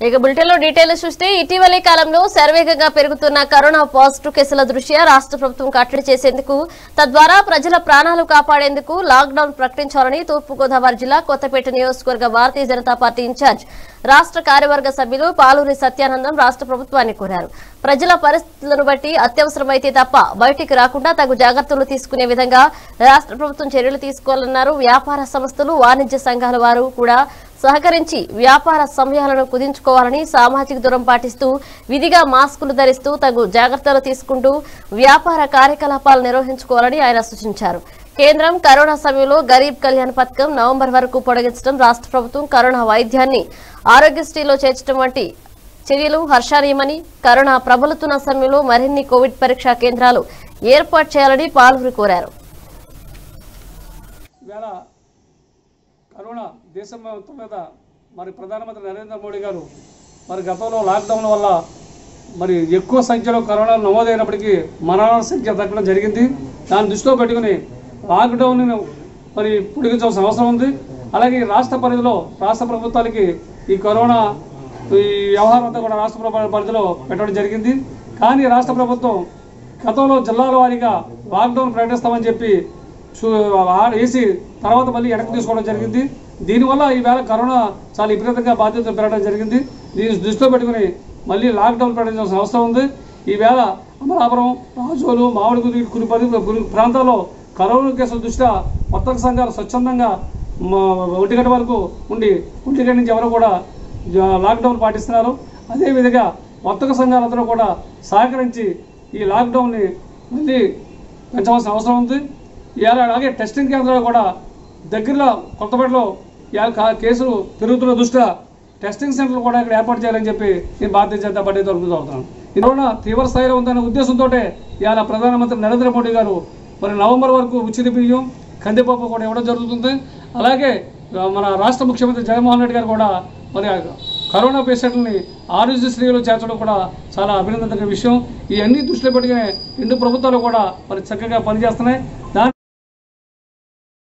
ఇక బులెటిన్ లో డీటెయిల్స్ చూస్తే ఇటీవలి కాలంలో శరవేగంగా పెరుగుతున్న కరోనా పాజిటివ్ కేసుల దృష్ట్యా రాష్ట్ర ప్రభుత్వం కట్టడి చేసేందుకు తద్వారా ప్రజల ప్రాణాలు కాపాడేందుకు లాక్డౌన్ ప్రకటించాలని తూర్పుగోదావరి జిల్లా కొత్తపేట నియోజకవర్గ భారతీయ జనతా పార్టీ ఇన్ఛార్జ్ రాష్ట్ర కార్యవర్గ సభ్యులు పాలూరి సత్యానందం రాష్ట్ర ప్రభుత్వాన్ని కోరారు ప్రజల పరిస్థితులను బట్టి అత్యవసరమైతే తప్ప బయటికి రాకుండా తగు జాగ్రత్తలు తీసుకునే విధంగా రాష్ట్ర ప్రభుత్వం చర్యలు తీసుకోవాలన్నారు వ్యాపార సంస్థలు వాణిజ్య సంఘాల వారు కూడా సహకరించి వ్యాపార సమయాలను కుదించుకోవాలని సామాజిక దూరం పాటిస్తూ విధిగా మాస్కులు ధరిస్తూ తగు జాగ్రత్తలు తీసుకుంటూ వ్యాపార కార్యకలాపాలు నిర్వహించుకోవాలని ఆయన సూచించారు కేంద్రం కరోనా సమయంలో గరీబ్ కళ్యాణ్ పథకం నవంబర్ వరకు పొడిగించడం రాష్ట్ర ప్రభుత్వం కరోనా వైద్యాన్ని ఆరోగ్యశ్రీలో చేర్చడం వంటి చర్యలు హర్షణీయమని కరోనా ప్రబలుతున్న సమయంలో మరిన్ని కోవిడ్ పరీక్షా కేంద్రాలు ఏర్పాటు చేయాలని పాల్గొని కోరారు ఇవాళ కరోనా దేశం మొత్తం మీద మరి ప్రధానమంత్రి నరేంద్ర మోడీ గారు మరి గతంలో లాక్డౌన్ వల్ల మరి ఎక్కువ సంఖ్యలో కరోనా నమోదైనప్పటికీ మరణాల సంఖ్య తగ్గడం జరిగింది దాన్ని దృష్టిలో పెట్టుకుని లాక్డౌన్ మరి పొడిగించాల్సిన అవసరం ఉంది అలాగే ఈ రాష్ట్ర పరిధిలో రాష్ట్ర ప్రభుత్వాలకి ఈ కరోనా ఈ వ్యవహారం అంతా కూడా రాష్ట్ర ప్రభుత్వ పరిధిలో పెట్టడం జరిగింది కానీ రాష్ట్ర ప్రభుత్వం గతంలో జిల్లాల వారీగా లాక్డౌన్ ప్రకటిస్తామని చెప్పి చూ- ఆ- వేసి తర్వాత మళ్ళీ వెనక్కి తీసుకోవడం జరిగింది దీనివల్ల ఈవేళ కరోనా చాలా విపరీతంగా బాధ్యతలు పెరగడం జరిగింది దీన్ని దృష్టిలో పెట్టుకుని మళ్ళీ లాక్డౌన్ ప్రకటించాల్సిన అవసరం ఉంది ఈవేళ అమలాపురం రాజోలు మామిడిగురి కొన్ని పరి కొన్ని ప్రాంతాల్లో కరోనా కేసుల దృష్ట్యా వర్తక సంఘాలు స్వచ్ఛందంగా మ- ఒంటిగంట వరకు ఉండి ఒంటిగంట నుంచి ఎవరు కూడా జ- లాక్డౌన్ పాటిస్తున్నారు అదేవిధంగా వర్తక సంఘాలందరూ కూడా సహకరించి ఈ లాక్డౌన్ని మళ్ళీ పెంచవలసిన అవసరం ఉంది ఇవాళ అలాగే టెస్టింగ్ కేంద్రాలు కూడా దగ్గరలో కొత్తపేటలో ఇవాళ కా- కేసులు పెరుగుతున్న దృష్ట్యా టెస్టింగ్ సెంటర్లు కూడా ఇక్కడ ఏర్పాటు చేయాలని చెప్పి నేను భారతీయ జనతా పార్టీ తరఫున చదువుతున్నాను ఈ రోజున తీవ్ర స్థాయిలో ఉందనే ఉద్దేశంతో ఇవాళ ప్రధానమంత్రి నరేంద్ర మోడీ గారు మరి నవంబర్ వరకు ఉచిత బియ్యం కందిపప్పు కూడా ఇవ్వడం జరుగుతుంది అలాగే ఆ, మన రాష్ట్ర ముఖ్యమంత్రి జగన్మోహన్ రెడ్డి గారు కూడా మరి ఆ కరోనా పేషెంట్లని ఆరోగ్యశ్రీలో చేర్చడం కూడా చాలా అభినందన విషయం ఇవన్నీ దృష్టిలో పెట్టుకుని రెండు ప్రభుత్వాలు కూడా మరి చక్కగా పనిచేస్తున్నాయి దాని